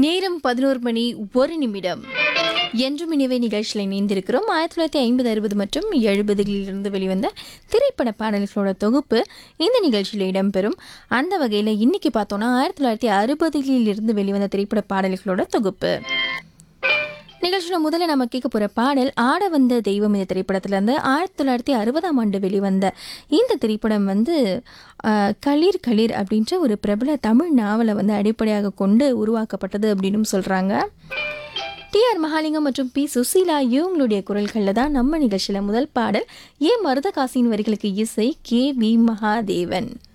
நேரம் பதினோரு மணி ஒரு நிமிடம் என்றும் இனிவை நிகழ்ச்சியில் இணைந்திருக்கிறோம் ஆயிரத்தி தொள்ளாயிரத்தி ஐம்பது அறுபது மற்றும் எழுபதுகளிலிருந்து வெளிவந்த திரைப்பட பாடல்களோட தொகுப்பு இந்த நிகழ்ச்சியில் இடம்பெறும் அந்த வகையில் இன்னைக்கு பார்த்தோன்னா ஆயிரத்தி தொள்ளாயிரத்தி அறுபதுகளிலிருந்து வெளிவந்த திரைப்பட பாடல்களோட தொகுப்பு நிகழ்ச்சியில் முதல்ல நம்ம கேட்க போகிற பாடல் ஆட வந்த தெய்வம் இந்த திரைப்படத்துலேருந்து ஆயிரத்தி தொள்ளாயிரத்தி அறுபதாம் ஆண்டு வெளிவந்த இந்த திரைப்படம் வந்து ஆஹ், களிர் களிர் அப்படின்ற ஒரு பிரபல தமிழ் நாவலை வந்து அடிப்படையாக கொண்டு உருவாக்கப்பட்டது அப்படின்னு சொல்கிறாங்க டிஆர் மகாலிங்கம் மற்றும் பி சுசீலா இவங்களுடைய குரல்களில் தான் நம்ம நிகழ்ச்சியில் முதல் பாடல் ஏ மருதகாசியின் வரிகளுக்கு இசை கே வி மகாதேவன்